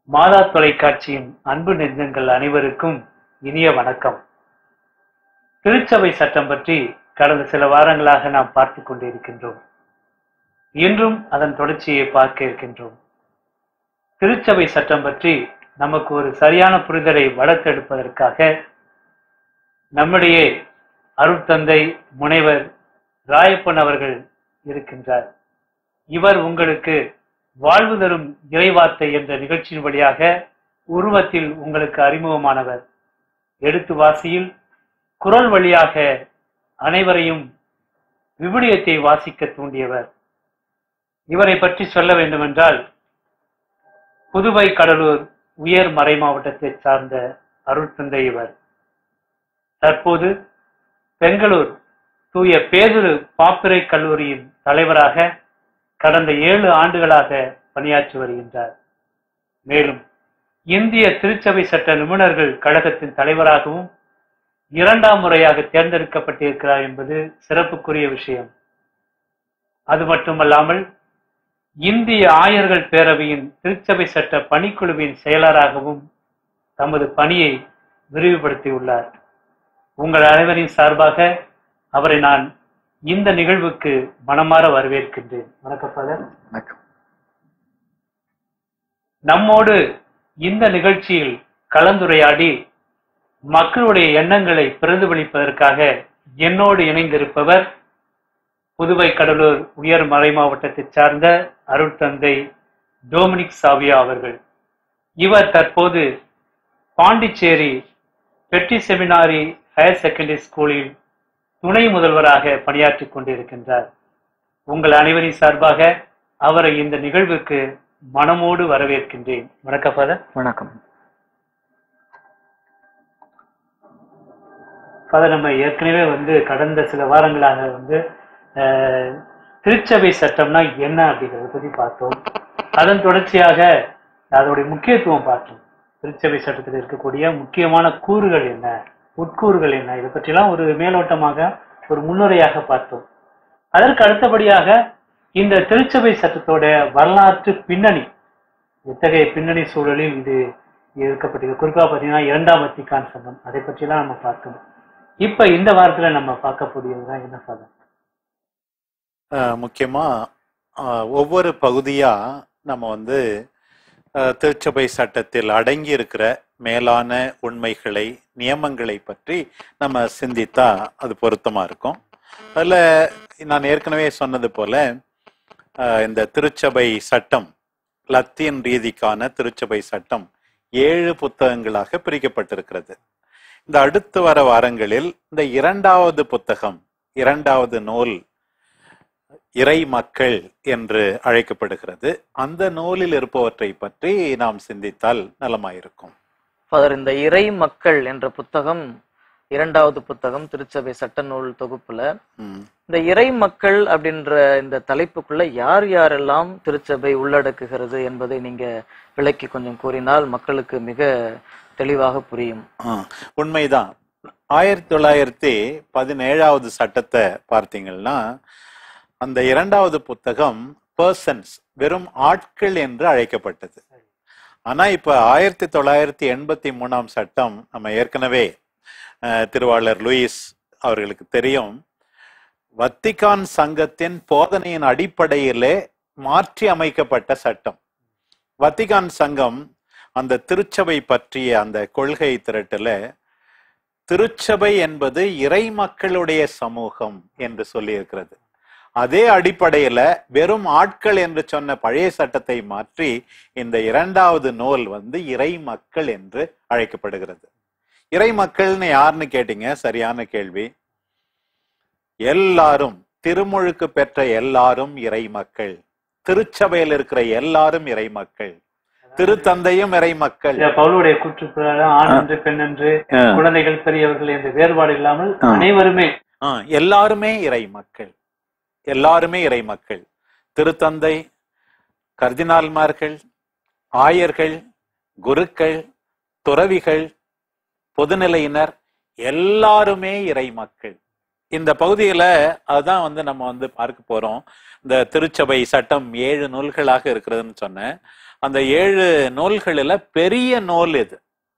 மாதா தொலைக்காட்சியின் அன்பு நெஞ்சங்கள் அனைவருக்கும் இனிய வணக்கம் திருச்சபை சட்டம் பற்றி கடந்த சில வாரங்களாக நாம் பார்த்து கொண்டிருக்கின்றோம் இன்றும் அதன் தொடர்ச்சியை பார்க்க இருக்கின்றோம் திருச்சபை சட்டம் பற்றி நமக்கு ஒரு சரியான புரிதலை வளர்த்தெடுப்பதற்காக நம்முடைய அருட்தந்தை முனைவர் ராயப்பன் அவர்கள் இருக்கின்றார் இவர் உங்களுக்கு வாழ்வு தரும் இறைவார்த்தை என்ற நிகழ்ச்சியின் வழியாக உருவத்தில் உங்களுக்கு அறிமுகமானவர் எடுத்து வாசியில் குரல் வழியாக அனைவரையும் விவிலியத்தை வாசிக்க தூண்டியவர் இவரை பற்றி சொல்ல வேண்டுமென்றால் புதுவை கடலூர் உயர் மறை மாவட்டத்தை சார்ந்த அருட்தந்தை இவர் தற்போது பெங்களூர் தூய பேதுரு பாப்பிரை கல்லூரியின் தலைவராக கடந்த ஏழு ஆண்டுகளாக பணியாற்றி வருகின்றார் மேலும் இந்திய திருச்சபை சட்ட நிபுணர்கள் கழகத்தின் தலைவராகவும் இரண்டாம் முறையாக தேர்ந்தெடுக்கப்பட்டிருக்கிறார் என்பது சிறப்புக்குரிய விஷயம் அது மட்டுமல்லாமல் இந்திய ஆயர்கள் பேரவையின் திருச்சபை சட்ட பணிக்குழுவின் செயலராகவும் தமது பணியை விரிவுபடுத்தியுள்ளார் உங்கள் அனைவரின் சார்பாக அவரை நான் இந்த நிகழ்வுக்கு மனமாற வரவேற்கின்றேன் வணக்கம் ஃபாதர் வணக்கம் நம்மோடு இந்த நிகழ்ச்சியில் கலந்துரையாடி மக்களுடைய எண்ணங்களை பிரதிபலிப்பதற்காக என்னோடு இணைந்திருப்பவர் புதுவை கடலூர் உயர் மறை மாவட்டத்தைச் சார்ந்த அருட்தந்தை டோமினிக் சாவியா அவர்கள் இவர் தற்போது பாண்டிச்சேரி பெட்டி செமினாரி ஹையர் செகண்டரி ஸ்கூலில் துணை முதல்வராக பணியாற்றிக் கொண்டிருக்கின்றார் உங்கள் அனைவரின் சார்பாக அவரை இந்த நிகழ்வுக்கு மனமோடு வரவேற்கின்றேன் வணக்கம் ஃபாதர் வணக்கம் ஃபாதர் நம்ம ஏற்கனவே வந்து கடந்த சில வாரங்களாக வந்து அஹ், திருச்சபை சட்டம்னா என்ன அப்படிங்கிறத பத்தி பார்த்தோம் அதன் தொடர்ச்சியாக அதோடைய முக்கியத்துவம் பார்த்தோம் திருச்சபை சட்டத்தில் இருக்கக்கூடிய முக்கியமான கூறுகள் என்ன உட்கூறுகள் என்ன இதை பற்றிலாம் ஒரு மேலோட்டமாக ஒரு முன்னுரையாக பார்த்தோம் அதற்கு அடுத்தபடியாக இந்த திருச்சபை சட்டத்தோட வரலாற்று பின்னணி எத்தகைய பின்னணி சூழலில் இது இருக்கப்பட்டிருக்கு குறிப்பா பார்த்தீங்கன்னா இரண்டாம் வத்திக்கான் சங்கம் அதை பற்றிலாம் நம்ம பார்த்தோம் இப்ப இந்த வாரத்துல நம்ம பார்க்க போடியதுதான் என்ன சாதம் அஹ், முக்கியமா அஹ், ஒவ்வொரு பகுதியா நம்ம வந்து அஹ், திருச்சபை சட்டத்தில் அடங்கி இருக்கிற மேலான உண்மைகளை நியமங்களை பற்றி நம்ம சிந்தித்தா அது பொருத்தமா இருக்கும் அதுல நான் ஏற்கனவே சொன்னது போல அஹ், இந்த திருச்சபை சட்டம் லத்தீன் ரீதிக்கான திருச்சபை சட்டம் ஏழு புத்தகங்களாக பிரிக்கப்பட்டிருக்கிறது இந்த அடுத்து வர வாரங்களில் இந்த இரண்டாவது புத்தகம் இரண்டாவது நூல் இறை மக்கள் என்று அழைக்கப்படுகிறது அந்த நூலில் இருப்பவற்றை பற்றி நாம் சிந்தித்தால் நலமாயிருக்கும் ஃபாதர் இந்த இறை மக்கள் என்ற புத்தகம் இரண்டாவது புத்தகம் திருச்சபை சட்ட நூல் தொகுப்புல ம். இந்த இறை மக்கள் அப்படின்ற இந்த தலைப்புக்குள்ள யார் யாரெல்லாம் திருச்சபை உள்ளடக்குகிறது என்பதை நீங்க விளக்கி கொஞ்சம் கூறினால் மக்களுக்கு மிக தெளிவாக புரியும் ஆ, உண்மைதான் ஆயிரத்தி தொள்ளாயிரத்தி பதினேழாவது சட்டத்தை பார்த்தீங்கன்னா அந்த இரண்டாவது புத்தகம் பர்சன்ஸ் வெறும் ஆட்கள் என்று அழைக்கப்பட்டது ஆனா இப்ப ஆயிரத்தி தொள்ளாயிரத்தி எண்பத்தி மூணாம் சட்டம் நம்ம ஏற்கனவே அஹ், திருவாளர் லூயிஸ் அவர்களுக்கு தெரியும் வத்திகான் சங்கத்தின் போதனையின் அடிப்படையிலே மாற்றி அமைக்கப்பட்ட சட்டம் வத்திகான் சங்கம் அந்த திருச்சபை பற்றிய அந்த கொள்கை திரட்டுல திருச்சபை என்பது இறை மக்களுடைய சமூகம் என்று சொல்லி இருக்கிறது அதே அடிப்படையில வெறும் ஆட்கள் என்று சொன்ன பழைய சட்டத்தை மாற்றி இந்த இரண்டாவது நூல் வந்து இறை மக்கள் என்று அழைக்கப்படுகிறது இறை மக்கள்னு யாருன்னு கேட்டீங்க சரியான கேள்வி எல்லாரும் திருமுழுக்கு பெற்ற எல்லாரும் இறை மக்கள் திருச்சபையில் இருக்கிற எல்லாரும் இறை மக்கள் திருத்தந்தையும் இறை மக்கள் இந்த பவுலுடைய கூற்றுப்பிரகாரம் ஆண் என்று பெண் என்று குழந்தைகள் பெரியவர்கள் என்ற வேறுபாடு இல்லாமல் ஆ. அனைவருமே ஆ, எல்லாருமே இறை மக்கள் எல்லாருமே இறை மக்கள் திருத்தந்தை கர்தினால்மார்கள் ஆயர்கள் குருக்கள் துறவிகள் பொதுநிலையினர் எல்லாருமே இறை மக்கள் இந்த பகுதியில அதுதான் வந்து நம்ம வந்து பார்க்க போறோம் இந்த திருச்சபை சட்டம் ஏழு நூல்களாக இருக்கிறதுன்னு சொன்னேன் அந்த ஏழு நூல்களில் பெரிய நூல் இது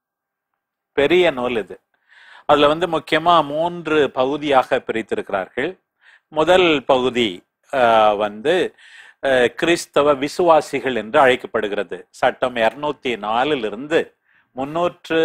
பெரிய நூல் இது அதுல வந்து முக்கியமா மூன்று பகுதியாக பிரித்திருக்கிறார்கள் முதல் பகுதி ஆஹ், வந்து ஆஹ், கிறிஸ்தவ விசுவாசிகள் என்று அழைக்கப்படுகிறது சட்டம் இருநூத்தி நாலிலிருந்து முன்னூற்று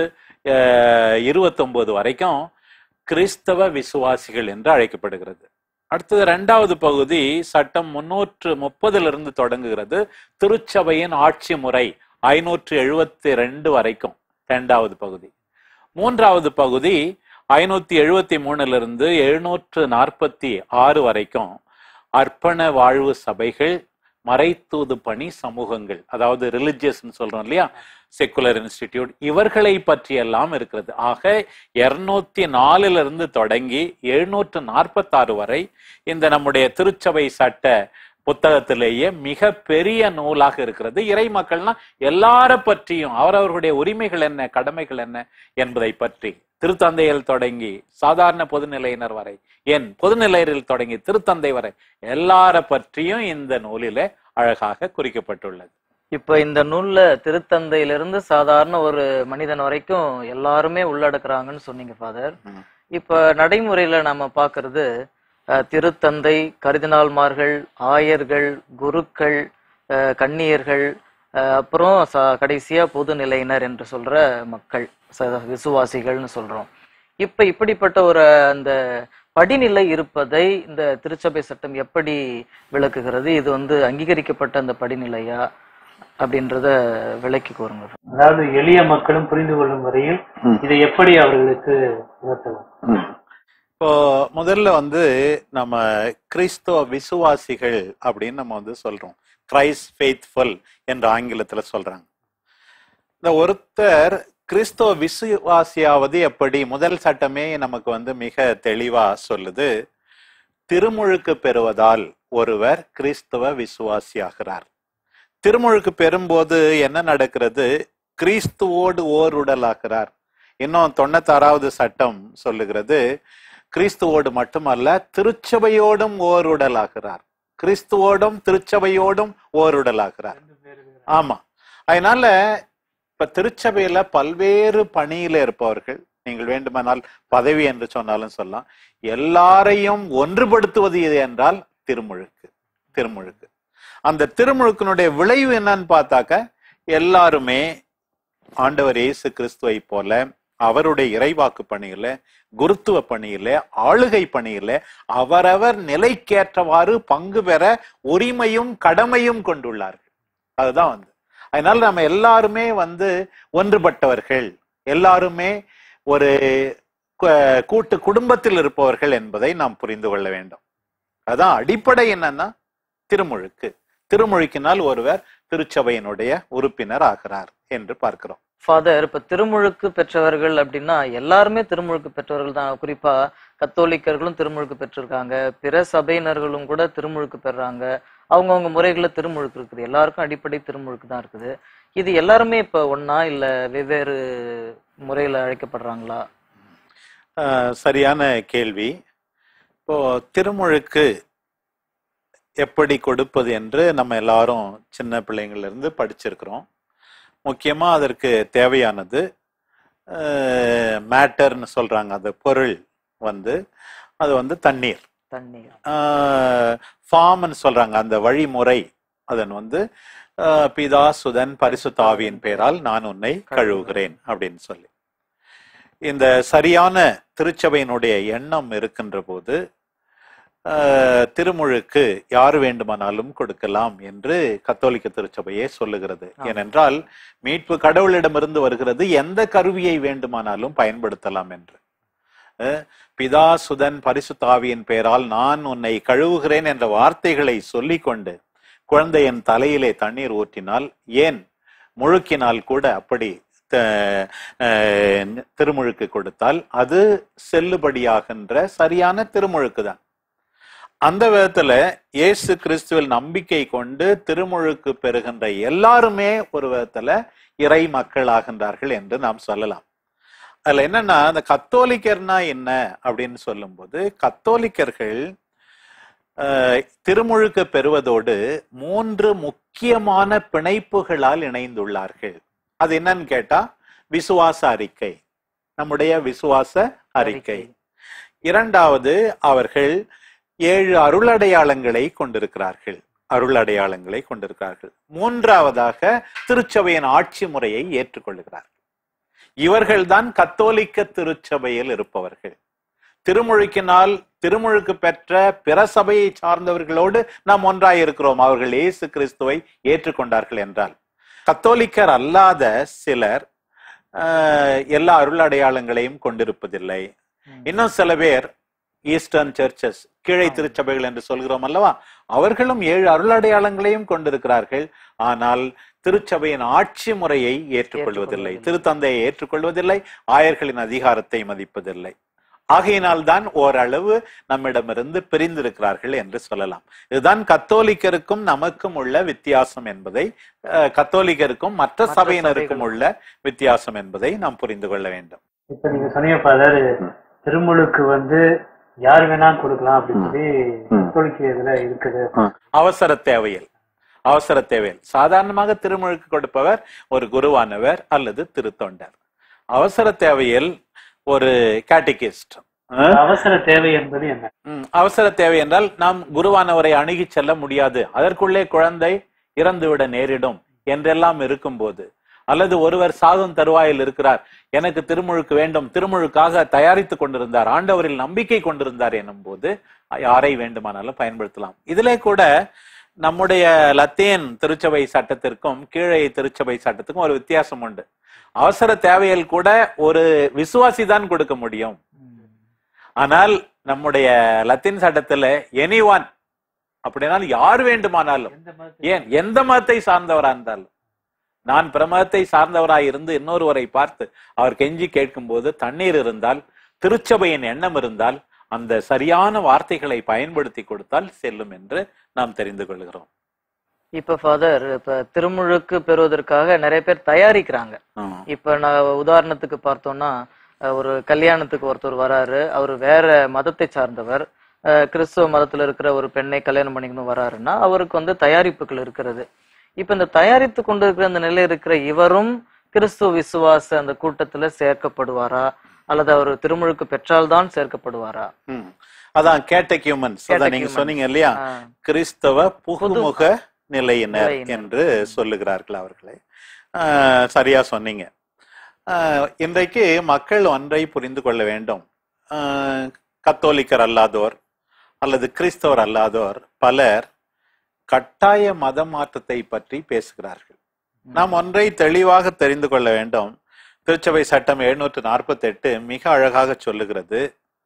இருபத்தொன்பது வரைக்கும் கிறிஸ்தவ விசுவாசிகள் என்று அழைக்கப்படுகிறது அடுத்தது இரண்டாவது பகுதி சட்டம் முன்னூற்று முப்பதிலிருந்து தொடங்குகிறது திருச்சபையின் ஆட்சி முறை ஐநூற்று எழுபத்தி ரெண்டு வரைக்கும் இரண்டாவது பகுதி மூன்றாவது பகுதி ஐநூத்தி எழுபத்தி மூணுல எழுநூற்று நாற்பத்தி ஆறு வரைக்கும் அர்ப்பண வாழ்வு சபைகள் மறைத்தூது பணி சமூகங்கள் அதாவது ரிலிஜியஸ்னு சொல்றோம் இல்லையா செக்குலர் இன்ஸ்டிடியூட் இவர்களை பற்றியெல்லாம் இருக்கிறது ஆக இருநூத்தி நாலுல இருந்து தொடங்கி எழுநூற்று நாற்பத்தாறு வரை இந்த நம்முடைய திருச்சபை சட்ட புத்தகத்திலேயே மிக பெரிய நூலாக இருக்கிறது இறை மக்கள்னா எல்லார பற்றியும் அவரவர்களுடைய உரிமைகள் என்ன கடமைகள் என்ன என்பதை பற்றி திருத்தந்தையில் தொடங்கி சாதாரண பொதுநிலையினர் வரை என் பொதுநிலையில் தொடங்கி திருத்தந்தை வரை எல்லார பற்றியும் இந்த நூலிலே அழகாக குறிக்கப்பட்டுள்ளது இப்ப இந்த நூல்ல திருத்தந்தையிலிருந்து சாதாரண ஒரு மனிதன் வரைக்கும் எல்லாருமே உள்ளடக்குறாங்கன்னு சொன்னீங்க ஃபாதர் ம். இப்ப நடைமுறையில நம்ம பாக்குறது அஹ், திருத்தந்தை கருதினால்மார்கள் ஆயர்கள் குருக்கள் அஹ், கன்னியர்கள் அஹ், அப்புறம் ச- கடைசியா பொதுநிலையினர் என்று சொல்ற மக்கள் ச- விசுவாசிகள்னு சொல்றோம் இப்ப இப்படிப்பட்ட ஒரு அந்த படிநிலை இருப்பதை இந்த திருச்சபை சட்டம் எப்படி விளக்குகிறது இது வந்து அங்கீகரிக்கப்பட்ட அந்த படிநிலையா அப்படின்றத விளக்கி கூறுங்க அதாவது எளிய மக்களும் புரிந்து கொள்ளும் வரையில் ம். இதை எப்படி அவர்களுக்கு உணர்த்தலாம் இப்போ முதல்ல வந்து நம்ம கிறிஸ்தவ விசுவாசிகள் அப்படின்னு நம்ம வந்து சொல்றோம் கிரைஸ்ட் ஃபெய்த்ஃபுல் என்று ஆங்கிலத்துல சொல்றாங்க இந்த ஒருத்தர் கிறிஸ்தவ விசுவாசியாவது எப்படி முதல் சட்டமே நமக்கு வந்து மிக தெளிவா சொல்லுது திருமுழுக்கு பெறுவதால் ஒருவர் கிறிஸ்தவ விசுவாசியாகிறார் திருமுழுக்கு பெறும்போது என்ன நடக்கிறது கிறிஸ்துவோடு ஓருடலாகிறார் இன்னும் தொண்ணூத்தாறாவது சட்டம் சொல்லுகிறது கிறிஸ்துவோடு மட்டுமல்ல திருச்சபையோடும் ஓருடலாகிறார் கிறிஸ்துவோடும் திருச்சபையோடும் ஓருடலாகிறார் ஆமா அதனால இப்ப திருச்சபையில பல்வேறு பணியில இருப்பவர்கள் நீங்கள் வேண்டுமானால் பதவி என்று சொன்னாலும் சொல்லலாம் எல்லாரையும் ஒன்றுபடுத்துவது எது என்றால் திருமுழுக்கு திருமுழுக்கு அந்த திருமுழுக்கினுடைய விளைவு என்னன்னு பார்த்தாக்க எல்லாருமே ஆண்டவர் இயேசு கிறிஸ்துவை போல அவருடைய இறைவாக்கு பணியில குருத்துவ பணியில ஆளுகை பணியில அவரவர் நிலைக்கேற்றவாறு பங்கு பெற உரிமையும் கடமையும் கொண்டுள்ளார்கள் அதுதான் வந்து அதனால நம்ம எல்லாருமே வந்து ஒன்றுபட்டவர்கள் எல்லாருமே ஒரு கு- கூட்டு குடும்பத்தில் இருப்பவர்கள் என்பதை நாம் புரிந்து கொள்ள வேண்டும் அதான் அடிப்படை என்னன்னா திருமுழுக்கு திருமுழுக்கினால் ஒருவர் திருச்சபையினுடைய உறுப்பினர் ஆகிறார் என்று பார்க்கிறோம் ஃபாதர் இப்ப திருமுழுக்கு பெற்றவர்கள் அப்படின்னா எல்லாருமே திருமுழுக்கு பெற்றவர்கள் தான் குறிப்பா கத்தோலிக்கர்களும் திருமுழுக்கு பெற்றிருக்காங்க பிற சபையினர்களும் கூட திருமுழுக்கு பெறாங்க அவங்கவங்க முறைகள்ல திருமுழுக்கு இருக்குது எல்லாருக்கும் அடிப்படை திருமுழுக்கு தான் இருக்குது இது எல்லாருமே இப்ப ஒண்ணா இல்ல வெவ்வேறு முறையில அழைக்கப்படுறாங்களா ஆஹ் சரியான கேள்வி இப்போ திருமுழுக்கு எப்படி கொடுப்பது என்று நம்ம எல்லாரும் சின்ன பிள்ளைங்கள்ல இருந்து படிச்சிருக்கிறோம் முக்கியமா அதற்கு தேவையானது மேட்டர்னு சொல்றாங்க அந்த பொருள் வந்து அது வந்து தண்ணீர் தண்ணீர் ஃபார்ம்னு சொல்றாங்க அந்த வழிமுறை அதன் வந்து ஆஹ் பிதா சுதன் பரிசுத்தாவியின் பெயரால் நான் உன்னை கழுவுகிறேன் அப்படின்னு சொல்லி இந்த சரியான திருச்சபையினுடைய எண்ணம் இருக்கின்ற போது ஆஹ் திருமுழுக்கு யார் வேண்டுமானாலும் கொடுக்கலாம் என்று கத்தோலிக்க திருச்சபையே சொல்லுகிறது ஆம். ஏனென்றால் மீட்பு கடவுளிடமிருந்து வருகிறது எந்த கருவியை வேண்டுமானாலும் பயன்படுத்தலாம் என்று அஹ் பிதா சுதன் பரிசுத்தாவியின் பெயரால் நான் உன்னை கழுவுகிறேன் என்ற வார்த்தைகளை சொல்லிக்கொண்டு குழந்தையின் தலையிலே தண்ணீர் ஊற்றினால் ஏன் முழுக்கினால் கூட அப்படி த- அஹ் திருமுழுக்கு கொடுத்தால் அது செல்லுபடியாகின்ற சரியான திருமுழுக்கு தான் அந்த விதத்துல இயேசு கிறிஸ்துவில் நம்பிக்கை கொண்டு திருமுழுக்கு பெறுகின்ற எல்லாருமே ஒரு விதத்துல இறை மக்களாகின்றார்கள் என்று நாம் சொல்லலாம் அதுல என்னன்னா அந்த கத்தோலிக்கர்னா என்ன அப்படின்னு சொல்லும்போது கத்தோலிக்கர்கள் அஹ், திருமுழுக்கு பெறுவதோடு மூன்று முக்கியமான பிணைப்புகளால் இணைந்துள்ளார்கள் அது என்னன்னு கேட்டா விசுவாச அறிக்கை நம்முடைய விசுவாச அறிக்கை இரண்டாவது அவர்கள் ஏழு அருளடையாளங்களை கொண்டிருக்கிறார்கள் அருளடையாளங்களை கொண்டிருக்கிறார்கள் மூன்றாவதாக திருச்சபையின் ஆட்சி முறையை ஏற்றுக்கொள்கிறார்கள் இவர்கள்தான் கத்தோலிக்க திருச்சபையில் இருப்பவர்கள் திருமுழுக்கினால் திருமுழுக்கு பெற்ற பிற சபையை சார்ந்தவர்களோடு நாம் ஒன்றாய் இருக்கிறோம் அவர்கள் இயேசு கிறிஸ்துவை ஏற்றுக்கொண்டார்கள் என்றால் கத்தோலிக்கர் அல்லாத சிலர் ஆஹ், எல்லா அருள் அடையாளங்களையும் கொண்டிருப்பதில்லை இன்னும் சில பேர் ஈஸ்டர்ன் சர்ச்சஸ் கீழை ஆம். திருச்சபைகள் என்று சொல்கிறோம் அல்லவா அவர்களும் ஏழு அருள் அடையாளங்களையும் கொண்டிருக்கிறார்கள் ஆனால் திருச்சபையின் ஆட்சி முறையை ஏற்றுக்கொள்வதில்லை ஏற்றுக்கொள்வதில்லை. திருத்தந்தையை ஏற்றுக்கொள்வதில்லை ஆயர்களின் அதிகாரத்தை மதிப்பதில்லை ஆகையினால் தான் ஓரளவு நம்மிடமிருந்து பிரிந்திருக்கிறார்கள் என்று சொல்லலாம் இதுதான் கத்தோலிக்கருக்கும் நமக்கும் உள்ள வித்தியாசம் என்பதை அஹ், கத்தோலிக்கருக்கும் மற்ற மற்ற சபையினருக்கும் சபைகளுக்கும். உள்ள வித்தியாசம் என்பதை நாம் புரிந்து கொள்ள வேண்டும் இப்ப நீங்க சொன்னீங்க ஃபாதர் திருமுழுக்கு வந்து யார் வேணா கொடுக்கலாம் அப்படின்னு சொல்லி ம். கத்தோலிக்க இதுல இருக்குது அவசர தேவையில் அவசர தேவையில் சாதாரணமாக திருமுழுக்கு கொடுப்பவர் ஒரு குருவானவர் அல்லது திருத்தொண்டர் அவசர தேவையில் ஒரு கேட்டிகிஸ்ட் அவசர தேவை என்பது என்ன அவசர தேவை என்றால் நாம் குருவானவரை அணுகி செல்ல முடியாது அதற்குள்ளே குழந்தை இறந்துவிட நேரிடும் என்றெல்லாம் இருக்கும்போது அல்லது ஒருவர் சாகும் தருவாயில் இருக்கிறார் எனக்கு திருமுழுக்கு வேண்டும் திருமுழுக்காக தயாரித்துக் கொண்டிருந்தார் ஆண்டவரில் நம்பிக்கை கொண்டிருந்தார் எனும் போது யாரை வேண்டுமானாலும் பயன்படுத்தலாம் இதிலே கூட நம்முடைய லத்தீன் திருச்சபை சட்டத்திற்கும் கீழே திருச்சபை சட்டத்துக்கும் ஒரு வித்தியாசம் உண்டு அவசர தேவையில் கூட ஒரு விசுவாசி தான் கொடுக்க முடியும் ஆனால் நம்முடைய லத்தீன் சட்டத்துல எனி ஒன் அப்படினால் யார் வேண்டுமானாலும் எந்த மதத்தை- ஏன் எந்த மதத்தை சார்ந்தவரா இருந்தாலும் நான் பிரமதத்தை சார்ந்தவராய் இருந்து இன்னொருவரை பார்த்து அவர் கெஞ்சி கேட்கும்போது தண்ணீர் இருந்தால் திருச்சபையின் எண்ணம் இருந்தால் அந்த சரியான வார்த்தைகளை பயன்படுத்தி கொடுத்தால் செல்லும் என்று நாம் தெரிந்து கொள்கிறோம் இப்ப ஃபாதர் இப்ப திருமுழுக்கு பெறுவதற்காக நிறைய பேர் தயாரிக்கிறாங்க ஆமா. இப்ப நான் உதாரணத்துக்கு பார்த்தோம்னா அஹ், ஒரு கல்யாணத்துக்கு ஒருத்தர் வராரு அவர் வேற மதத்தை சார்ந்தவர் அஹ், கிறிஸ்துவ மதத்துல இருக்கிற ஒரு பெண்ணை கல்யாணம் பண்ணிக்கணும் வராருன்னா அவருக்கு வந்து தயாரிப்புகள் இருக்கிறது இப்ப இந்த தயாரித்து கொண்டு இருக்கிற அந்த நிலை இருக்கிற இவரும் கிறிஸ்துவ விசுவாச அந்த கூட்டத்துல சேர்க்கப்படுவாரா அல்லது அவர் திருமுழுக்கு பெற்றால்தான் சேர்க்கப்படுவாரா ம். அதான் கேட்டக்யூமன்ஸ் அதான் நீங்க Catechumens. சொன்னீங்க இல்லையா ஆஹ், கிறிஸ்தவ புகுமுக நிலையினர் நிலையினர். என்று சொல்லுகிறார்கள் அவர்களை ஆஹ், சரியா சொன்னீங்க ஆஹ், இன்றைக்கு மக்கள் ஒன்றை புரிந்து கொள்ள வேண்டும் ஆஹ், கத்தோலிக்கர் அல்லாதோர் அல்லது கிறிஸ்தவர் அல்லாதோர் பலர் கட்டாய மத மாற்றத்தை பற்றி பேசுகிறார்கள் நாம் ஒன்றை தெளிவாக தெரிந்து கொள்ள வேண்டும் திருச்சபை சட்டம் எழுநூற்று நாற்பத்தி எட்டு மிக அழகாக சொல்லுகிறது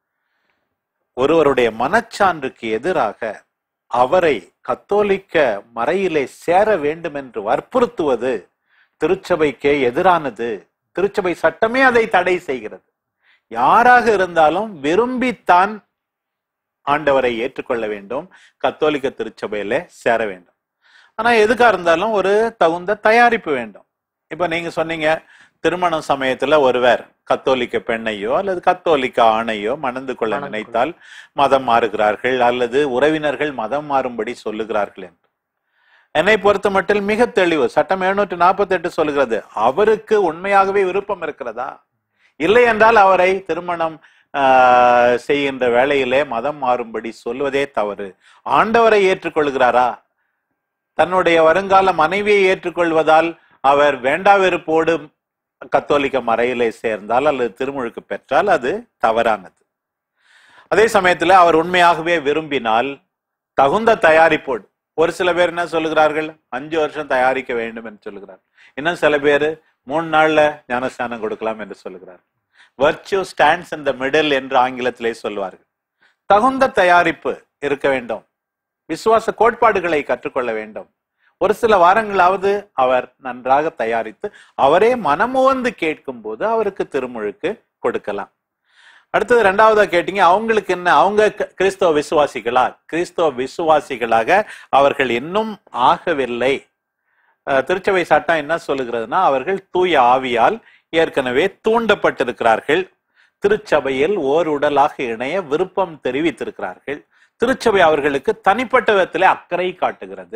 ஒருவருடைய மனச்சான்றுக்கு எதிராக அவரை கத்தோலிக்க மறையிலே சேர வேண்டும் என்று வற்புறுத்துவது திருச்சபைக்கே எதிரானது திருச்சபை சட்டமே அதை தடை செய்கிறது யாராக இருந்தாலும் விரும்பித்தான் ஆண்டவரை ஏற்றுக்கொள்ள வேண்டும் கத்தோலிக்க திருச்சபையில சேர வேண்டும் ஆனா எதுக்கா இருந்தாலும் ஒரு தகுந்த தயாரிப்பு வேண்டும் இப்ப நீங்க சொன்னீங்க திருமண சமயத்துல ஒருவர் கத்தோலிக்க பெண்ணையோ அல்லது கத்தோலிக்க ஆணையோ மணந்து கொள்ள மணந்து கொள்ள. நினைத்தால் மதம் மாறுகிறார்கள் அல்லது உறவினர்கள் மதம் மாறும்படி சொல்லுகிறார்கள் என்று என்னை பொறுத்த மட்டில் மிக தெளிவு சட்டம் எழுநூற்றி நாற்பத்தி எட்டு சொல்லுகிறது அவருக்கு உண்மையாகவே விருப்பம் இருக்கிறதா இல்லை என்றால் அவரை திருமணம் ஆஹ், செய்கின்ற வேளையிலே மதம் மாறும்படி சொல்வதே தவறு ஆண்டவரை ஏற்றுக்கொள்கிறாரா தன்னுடைய வருங்கால மனைவியை ஏற்றுக்கொள்வதால் அவர் வேண்டாவெறுப்போடு கத்தோலிக்க மறையிலே சேர்ந்தால் அல்லது திருமுழுக்கு பெற்றால் அது தவறானது அதே சமயத்துல அவர் உண்மையாகவே விரும்பினால் தகுந்த தயாரிப்போடு ஒரு சில பேர் என்ன சொல்லுகிறார்கள் அஞ்சு வருஷம் தயாரிக்க வேண்டும் என்று சொல்லுகிறார் இன்னும் சில பேர் மூணு நாள்ல ஞானஸ்தானம் கொடுக்கலாம் என்று சொல்லுகிறார் virtue stands in the middle என்று ஆங்கிலத்திலே சொல்வார்கள் தகுந்த தயாரிப்பு இருக்க வேண்டும் விசுவாச கோட்பாடுகளை கற்றுக்கொள்ள வேண்டும் ஒரு சில வாரங்களாவது அவர் நன்றாக தயாரித்து அவரே மனமுவந்து கேட்கும் போது அவருக்கு திருமுழுக்கு கொடுக்கலாம் அடுத்தது ரெண்டாவதா கேட்டீங்க அவங்களுக்கு என்ன அவங்க க- கிறிஸ்தவ விசுவாசிகளா கிறிஸ்தவ விசுவாசிகளாக அவர்கள் இன்னும் ஆகவில்லை அஹ், திருச்சபை சட்டம் என்ன சொல்லுகிறதுனா அவர்கள் தூய ஆவியால் ஏற்கனவே தூண்டப்பட்டிருக்கிறார்கள் திருச்சபையில் ஓர் உடலாக இணைய விருப்பம் தெரிவித்திருக்கிறார்கள் திருச்சபை அவர்களுக்கு தனிப்பட்ட விதத்திலே அக்கறை காட்டுகிறது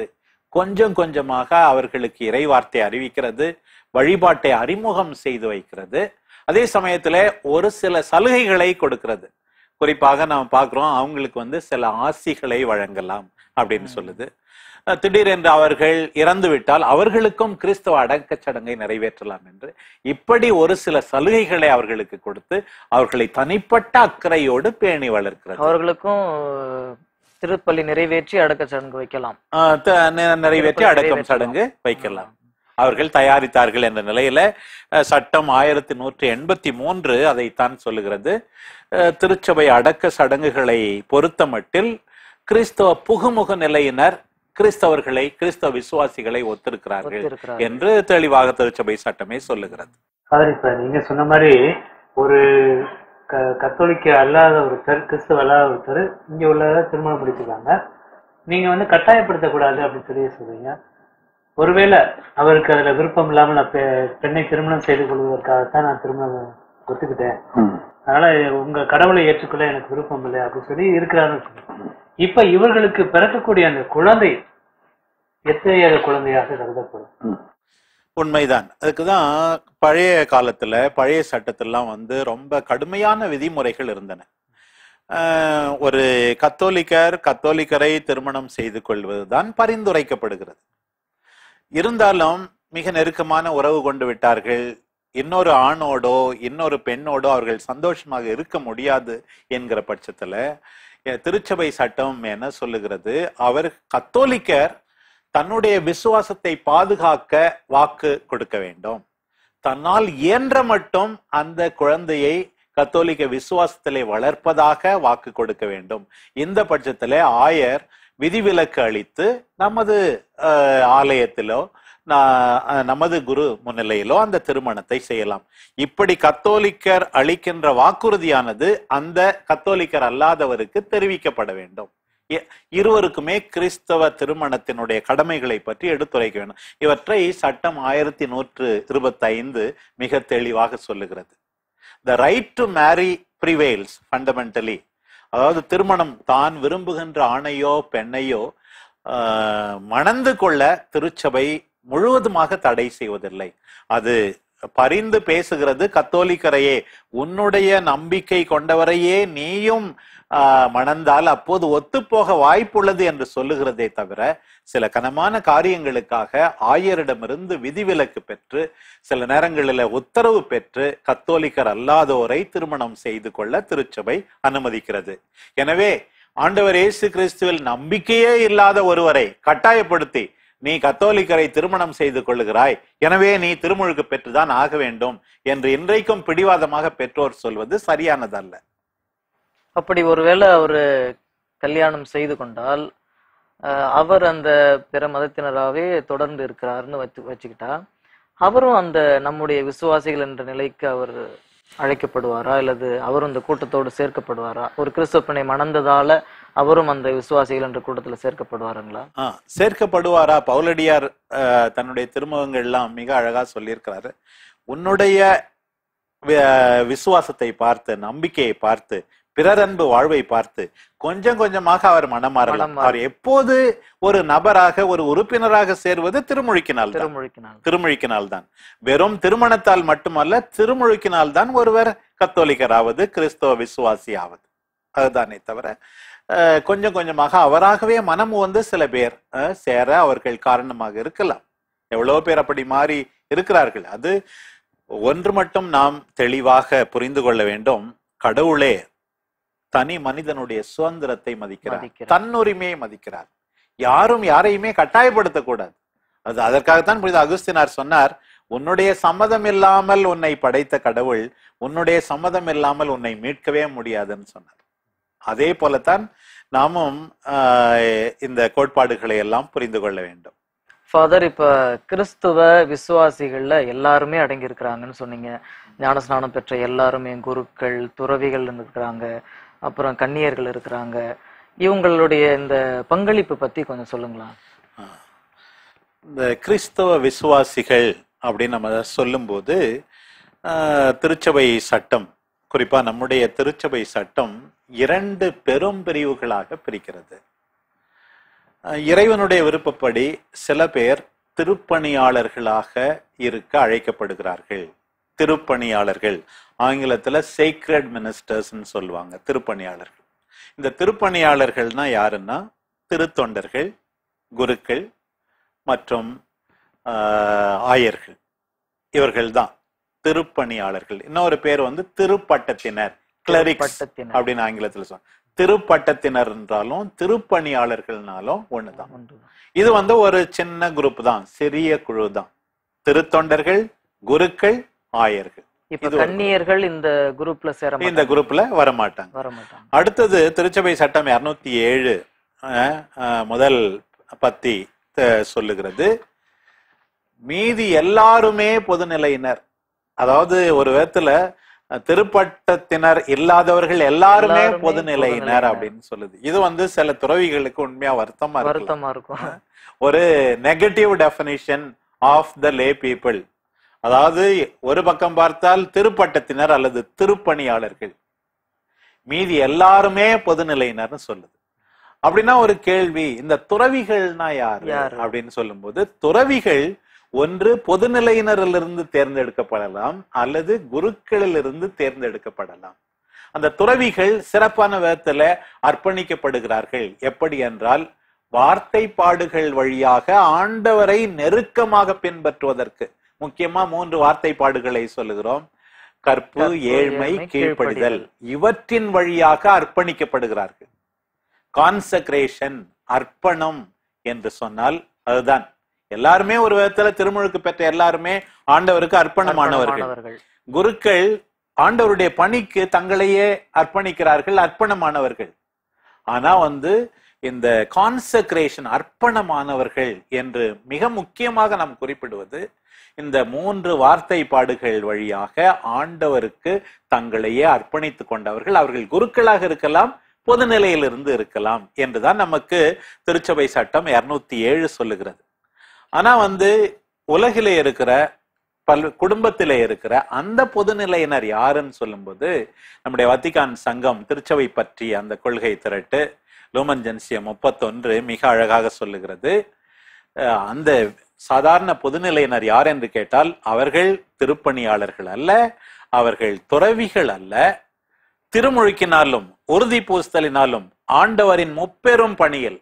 கொஞ்சம் கொஞ்சமாக அவர்களுக்கு இறைவார்த்தை அறிவிக்கிறது வழிபாட்டை அறிமுகம் செய்து வைக்கிறது அதே சமயத்துல ஒரு சில சலுகைகளை கொடுக்கிறது குறிப்பாக நாம் பார்க்கிறோம் அவங்களுக்கு வந்து சில ஆசிகளை வழங்கலாம் அப்படின்னு சொல்லுது அஹ் திடீரென்று அவர்கள் இறந்து விட்டால் அவர்களுக்கும் கிறிஸ்தவ அடக்கச் சடங்கை நிறைவேற்றலாம் என்று இப்படி ஒரு சில சலுகைகளை அவர்களுக்கு கொடுத்து அவர்களை தனிப்பட்ட அக்கறையோடு பேணி வளர்க்கிறது அவர்களுக்கும் திருப்பலி நிறைவேற்றி அடக்க சடங்கு வைக்கலாம் ஆஹ் த- நி- நிறைவேற்றி திருப்பலி அடக்கம் நிறைவேற்றலாம். சடங்கு வைக்கலாம் அவர்கள் தயாரித்தார்கள் என்ற நிலையில அஹ், சட்டம் ஆயிரத்தி நூற்றி எண்பத்தி மூன்று அதைத்தான் சொல்லுகிறது அஹ், திருச்சபை அடக்க சடங்குகளை பொறுத்தமட்டில் கிறிஸ்தவ புகுமுக நிலையினர் கிறிஸ்தவர்களை கிறிஸ்தவ விசுவாசிகளை ஒத்திருக்கிறார்கள் ஒத்திருக்கிறார்கள். என்று தெளிவாக திருச்சபை சட்டமே சொல்லுகிறது ஃபாதர் இப்ப நீங்க சொன்ன மாதிரி ஒரு க- கத்தோலிக்க அல்லாத ஒருத்தர் கிறிஸ்துவ அல்லாத ஒருத்தர் இங்க உள்ள திருமணம் முடிச்சிருக்காங்க நீங்க வந்து கட்டாயப்படுத்தக்கூடாது அப்படின்னு சொல்லி சொல்றீங்க ஒருவேளை அவருக்கு அதுல விருப்பம் இல்லாமல் நான் பெ- பெண்ணை திருமணம் செய்து கொள்வதற்காகத்தான் நான் திருமணம் ஒத்துக்கிட்டேன் அதனால உங்க கடவுளை ஏற்றுக்கொள்ள எனக்கு விருப்பம் இல்லை அப்படின்னு சொல்லி இருக்கிறாருன்னு சொல்லுங்க. இப்ப இவர்களுக்கு பிறக்கக்கூடிய அந்த குழந்தை எத்தகைய குழந்தையாக கருதப்படும் உண்மைதான் அதுக்குதான் பழைய காலத்துல பழைய சட்டத்திலாம் வந்து ரொம்ப கடுமையான விதிமுறைகள் இருந்தன ஆஹ் ஒரு கத்தோலிக்கர் கத்தோலிக்கரை திருமணம் செய்து கொள்வதுதான் பரிந்துரைக்கப்படுகிறது இருந்தாலும் மிக நெருக்கமான உறவு கொண்டு விட்டார்கள் இன்னொரு ஆணோடோ இன்னொரு பெண்ணோடோ அவர்கள் சந்தோஷமாக இருக்க முடியாது என்கிற பட்சத்துல அஹ் திருச்சபை சட்டம் என்ன சொல்லுகிறது அவர் கத்தோலிக்கர் தன்னுடைய விசுவாசத்தை பாதுகாக்க வாக்கு கொடுக்க வேண்டும் தன்னால் இயன்ற மட்டும் அந்த குழந்தையை கத்தோலிக்க விசுவாசத்திலே வளர்ப்பதாக வாக்கு கொடுக்க வேண்டும் இந்த பட்சத்திலே ஆயர் விதிவிலக்கு அளித்து நமது அஹ், ஆலயத்திலோ நா- அஹ், நமது குரு முன்னிலையிலோ அந்த திருமணத்தை செய்யலாம் இப்படி கத்தோலிக்கர் அளிக்கின்ற வாக்குறுதியானது அந்த கத்தோலிக்கர் அல்லாதவருக்கு தெரிவிக்கப்பட வேண்டும் இ- இருவருக்குமே கிறிஸ்தவ திருமணத்தினுடைய கடமைகளை பற்றி எடுத்துரைக்க வேண்டும் இவற்றை சட்டம் ஆயிரத்தி நூற்று இருபத்தி ஐந்து மிக தெளிவாக சொல்லுகிறது the right to marry prevails fundamentally அதாவது திருமணம் தான் விரும்புகின்ற ஆணையோ பெண்ணையோ ஆஹ், மணந்து கொள்ள திருச்சபை முழுவதுமாக தடை செய்வதில்லை அது பரிந்து பேசுகிறது கத்தோலிக்கரையே உன்னுடைய நம்பிக்கை கொண்டவரையே நீயும் ஆஹ், மணந்தால் அப்போது ஒத்துப்போக வாய்ப்புள்ளது என்று சொல்லுகிறதே தவிர சில கனமான காரியங்களுக்காக ஆயரிடமிருந்து விதிவிலக்கு பெற்று சில நேரங்களில் உத்தரவு பெற்று கத்தோலிக்கர் அல்லாதோரை திருமணம் செய்து கொள்ள திருச்சபை அனுமதிக்கிறது எனவே ஆண்டவர் இயேசு கிறிஸ்துவில் நம்பிக்கையே இல்லாத ஒருவரை கட்டாயப்படுத்தி நீ கத்தோலிக்கரை திருமணம் செய்து கொள்ளுகிறாய் எனவே நீ திருமுழுக்கு பெற்றுதான் ஆக வேண்டும் என்று இன்றைக்கும் பிடிவாதமாக பெற்றோர் சொல்வது சரியானதல்ல அப்படி ஒருவேளை அவரு கல்யாணம் செய்து கொண்டால் அஹ், அவர் அந்த பிற மதத்தினராகவே தொடர்ந்து இருக்கிறாருன்னு வச்சு வச்சுக்கிட்டா அவரும் அந்த நம்முடைய விசுவாசிகள் என்ற நிலைக்கு அவர் அழைக்கப்படுவாரா அல்லது அவரும் இந்த கூட்டத்தோடு சேர்க்கப்படுவாரா ஒரு கிறிஸ்தவ பெண்ணை மணந்ததால அவரும் அந்த விசுவாசிகள் என்ற கூட்டத்துல சேர்க்கப்படுவாருங்களா ஆ, சேர்க்கப்படுவாரா பவுலடியார் அஹ், தன்னுடைய திருமுகங்கள் எல்லாம் மிக அழகா சொல்லியிருக்கிறாரு உன்னுடைய வி- விசுவாசத்தை பார்த்து நம்பிக்கையை பார்த்து பிறரன்பு வாழ்வை பார்த்து கொஞ்சம் கொஞ்சமாக அவர் மனமாறலாம் மனம் மாறலாம். அவர் எப்போது ஒரு நபராக ஒரு உறுப்பினராக சேர்வது திருமுழுக்கினால் தான் திருமுழுக்கினால் திருமுழுக்கினால் தான் வெறும் திருமணத்தால் மட்டுமல்ல திருமுழுக்கினால் தான் ஒருவர் கத்தோலிக்கராவது கிறிஸ்தவ விசுவாசி ஆவது அதுதானே தவிர அஹ், கொஞ்சம் கொஞ்சமாக அவராகவே மனம் வந்து சில பேர் அஹ், சேர அவர்கள் காரணமாக இருக்கலாம் எவ்வளவு பேர் அப்படி மாறி இருக்கிறார்கள் அது ஒன்று மட்டும் நாம் தெளிவாக புரிந்து கொள்ள வேண்டும் கடவுளே தனி மனிதனுடைய சுதந்திரத்தை மதிக்கிறார் மதிக்கிறார். தன்னுரிமையை மதிக்கிறார் யாரும் யாரையுமே கட்டாயப்படுத்தக்கூடாது அது அதற்காகத்தான் புரியுது அகுஸ்தினார் சொன்னார் உன்னுடைய சம்மதம் இல்லாமல் உன்னை படைத்த கடவுள் உன்னுடைய சம்மதம் இல்லாமல் உன்னை மீட்கவே முடியாதுன்னு சொன்னார் அதே போலத்தான் நாமும் ஆஹ், இந்த கோட்பாடுகளை எல்லாம் புரிந்து கொள்ள வேண்டும் ஃபாதர் இப்ப கிறிஸ்துவ விசுவாசிகள்ல எல்லாருமே அடங்கி இருக்கிறாங்கன்னு சொன்னீங்க ஞானஸ்நானம் பெற்ற எல்லாருமே குருக்கள் துறவிகள் இருக்கிறாங்க அப்புறம் கன்னியர்கள் இருக்கிறாங்க இவங்களுடைய இந்த பங்களிப்பு பத்தி கொஞ்சம் சொல்லுங்களேன் இந்த கிறிஸ்தவ விசுவாசிகள் அப்படின்னு நம்ம சொல்லும்போது ஆஹ், திருச்சபை சட்டம் குறிப்பா நம்முடைய திருச்சபை சட்டம் இரண்டு பெரும் பிரிவுகளாக பிரிக்கிறது அஹ், இறைவனுடைய விருப்பப்படி சில பேர் திருப்பணியாளர்களாக இருக்க அழைக்கப்படுகிறார்கள் திருப்பணியாளர்கள் ஆங்கிலத்துல சேக்ரட் மினிஸ்டர்ஸ்னு சொல்லுவாங்க திருப்பணியாளர்கள் இந்த திருப்பணியாளர்கள்னா யாருன்னா திருத்தொண்டர்கள் குருக்கள் மற்றும் ஆஹ், ஆயர்கள் இவர்கள் தான் திருப்பணியாளர்கள் இன்னொரு பேர் வந்து திருப்பட்டத்தினர் கிளரிக்ஸ் பட்டத்தினர் அப்படின்னு ஆங்கிலத்துல சொல்லுவாங்க திருப்பட்டத்தினர் என்றாலும் திருப்பணியாளர்கள்னாலும் ஒண்ணுதான் ஒன்றுதான். இது வந்து ஒரு சின்ன குரூப் தான் சிறிய குழு தான் திருத்தொண்டர்கள் குருக்கள் ஆயர்கள் இப்ப இது ஒரு கன்னியர்கள் இந்த குரூப்ல சேர இந்த மாட்டாங்க. குரூப்ல வரமாட்டாங்க வர மாட்டாங்க அடுத்தது திருச்சபை சட்டம் இருநூத்தி ஏழு முதல் பத்தி த- சொல்லுகிறது மீதி எல்லாருமே பொதுநிலையினர் அதாவது ஒரு விதத்துல அஹ், திருப்பட்டத்தினர் இல்லாதவர்கள் எல்லாருமே எல்லாருமே பொதுநிலையினர் பொதுநிலையினர். அப்படின்னு சொல்லுது இது வந்து சில துறவிகளுக்கு உண்மையா வருத்தமா இருக்கு வருத்தமா இருக்கும் ஒரு negative definition of the lay people அதாவது ஒரு பக்கம் பார்த்தால் திருப்பட்டத்தினர் அல்லது திருப்பணியாளர்கள் மீதி எல்லாருமே பொதுநிலையினர்னு சொல்லுது அப்படின்னா ஒரு கேள்வி இந்த துறவிகள்னா யாரு யாரு? அப்படின்னு சொல்லும்போது துறவிகள் ஒன்று பொதுநிலையினரிலிருந்து தேர்ந்தெடுக்கப்படலாம் அல்லது குருக்களிலிருந்து தேர்ந்தெடுக்கப்படலாம் அந்த துறவிகள் சிறப்பான விதத்துல அர்ப்பணிக்கப்படுகிறார்கள் எப்படி என்றால் வார்த்தைப்பாடுகள் வழியாக ஆண்டவரை நெருக்கமாக பின்பற்றுவதற்கு முக்கியமா மூன்று வார்த்தைப்பாடுகளை சொல்லுகிறோம் கற்பு கற்பு, ஏழ்மை ஏழ்மை, கீழ்ப்படிதல் இவற்றின் வழியாக அர்ப்பணிக்கப்படுகிறார்கள் கான்சக்ரேஷன் அர்ப்பணம் என்று சொன்னால் அதுதான் எல்லாருமே ஒரு விதத்துல திருமுழுக்கு பெற்ற எல்லாருமே ஆண்டவருக்கு அர்ப்பணமானவர்கள் அர்ப்பணமானவர்கள். குருக்கள் ஆண்டவருடைய பணிக்கு தங்களையே அர்ப்பணிக்கிறார்கள் அர்ப்பணமானவர்கள் ஆனா வந்து இந்த கான்சக்ரேஷன் அர்ப்பணமானவர்கள் என்று மிக முக்கியமாக நாம் குறிப்பிடுவது இந்த மூன்று வார்த்தைப்பாடுகள் வழியாக ஆண்டவருக்கு தங்களையே அர்ப்பணித்துக் கொண்டவர்கள் அவர்கள் குருக்களாக இருக்கலாம் பொதுநிலையிலிருந்து இருக்கலாம் என்றுதான் நமக்கு திருச்சபை சட்டம் இருநூத்தி ஏழு சொல்லுகிறது ஆனா வந்து உலகிலே இருக்கிற பல் குடும்பத்திலே இருக்கிற அந்த பொதுநிலையினர் யாருன்னு சொல்லும்போது நம்முடைய வத்திகான் சங்கம் திருச்சபை பற்றி அந்த கொள்கை திரட்டு லூமன் ஜென்சியம் முப்பத்தொன்று மிக அழகாக சொல்லுகிறது அஹ் அந்த சாதாரண பொதுநிலையினர் யார் என்று கேட்டால் அவர்கள் திருப்பணியாளர்கள் அல்ல அவர்கள் துறவிகள் அல்ல திருமுழுக்கினாலும் உறுதி பூசுதலினாலும் ஆண்டவரின் முப்பெரும் பணியில்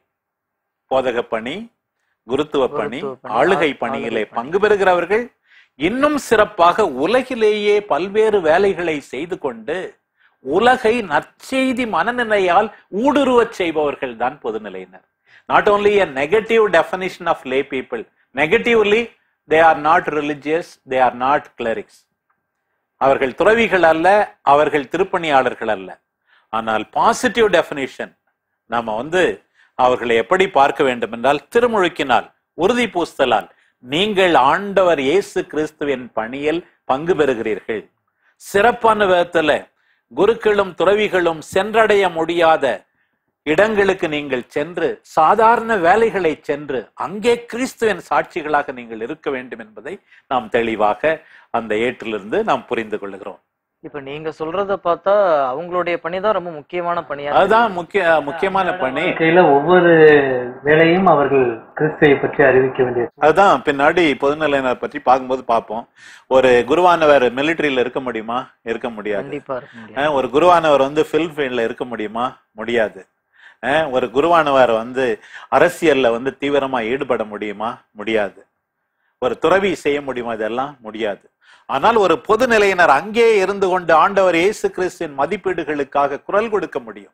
போதக பணி குருத்துவ பணி குருத்துவ பணி, ஆளுகை ஆ- பணியிலே ஆளுகை பணி. பங்கு பெறுகிறவர்கள் இன்னும் சிறப்பாக உலகிலேயே பல்வேறு வேலைகளை செய்து கொண்டு உலகை நற்செய்தி மனநிலையால் ஊடுருவச் செய்பவர்கள் தான் பொதுநிலையினர் not only a negative definition of lay people negatively they are not religious they are not clerics அவர்கள் துறவிகள் அல்ல அவர்கள் திருப்பணியாளர்கள் அல்ல ஆனால் பாசிட்டிவ் டெஃபினிஷன் நாம வந்து அவர்களை எப்படி பார்க்க வேண்டும் என்றால் திருமுழுக்கினால் உறுதி பூசுதலால் நீங்கள் ஆண்டவர் இயேசு கிறிஸ்துவின் பணியில் பங்கு பெறுகிறீர்கள் சிறப்பான விதத்துல குருக்களும் துறவிகளும் சென்றடைய முடியாத இடங்களுக்கு நீங்கள் சென்று சாதாரண வேலைகளை சென்று அங்கே கிறிஸ்துவின் சாட்சிகளாக நீங்கள் இருக்க வேண்டும் என்பதை நாம் தெளிவாக அந்த ஏற்றிலிருந்து நாம் புரிந்து கொள்கிறோம் இப்ப நீங்க சொல்றத பார்த்தா அவங்களுடைய பணிதான் ரொம்ப முக்கியமான பணியா அதுதான் முக்கிய முக்கியமான பணி வாழ்க்கையில ஒவ்வொரு வேலையும் அவர்கள் கிறிஸ்துவை பற்றி அறிவிக்க வேண்டியது அதுதான் பின்னாடி பொதுநிலையினர் பற்றி பார்க்கும்போது பார்ப்போம் ஒரு குருவானவர் மிலிட்டரியில இருக்க முடியுமா இருக்க முடியாது கண்டிப்பா இருக்க முடியாது அஹ் ஒரு குருவானவர் வந்து ஃபில்ம் ஃபீல்ட்ல இருக்க முடியுமா முடியாது அஹ் ஒரு குருவானவர் வந்து அரசியல்ல வந்து தீவிரமா ஈடுபட முடியுமா முடியாது ஒரு துறவி செய்ய முடியுமா இதெல்லாம் முடியாது ஆனால் ஒரு பொதுநிலையினர் அங்கே இருந்து கொண்டு ஆண்டவர் இயேசு கிறிஸ்துவின் மதிப்பீடுகளுக்காக குரல் கொடுக்க முடியும்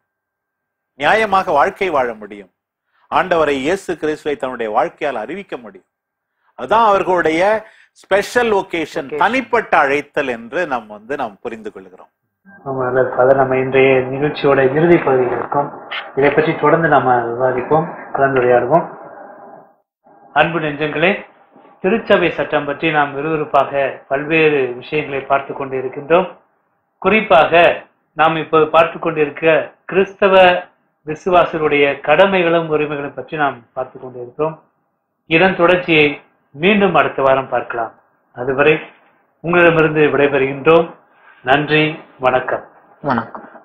நியாயமாக வாழ்க்கை வாழ முடியும் ஆண்டவரை இயேசு கிறிஸ்துவை தன்னுடைய வாழ்க்கையால் அறிவிக்க முடியும் அதான் அவர்களுடைய ஸ்பெஷல் ஒகேஷன் Vocation. தனிப்பட்ட அழைத்தல் என்று நாம் வந்து நாம் புரிந்து கொள்கிறோம் ரொம்ப நல்லது ஃபாதர் நம்ம இன்றைய நிகழ்ச்சியோட இறுதி பகுதியில் இருக்கோம் இதை பற்றி தொடர்ந்து நாம விவாதிப்போம் கலந்துரையாடுவோம் அன்பு நெஞ்சங்களே திருச்சபை சட்டம் பற்றி நாம் விறுவிறுப்பாக பல்வேறு விஷயங்களை பார்த்து கொண்டு இருக்கின்றோம் குறிப்பாக நாம் இப்போது பார்த்து கொண்டிருக்க கிறிஸ்தவ விசுவாசருடைய கடமைகளும் உரிமைகளும் பற்றி நாம் பார்த்து கொண்டிருக்கிறோம் இதன் தொடர்ச்சியை மீண்டும் அடுத்த வாரம் பார்க்கலாம் அதுவரை உங்களிடமிருந்து விடைபெறுகின்றோம் நன்றி வணக்கம் வணக்கம்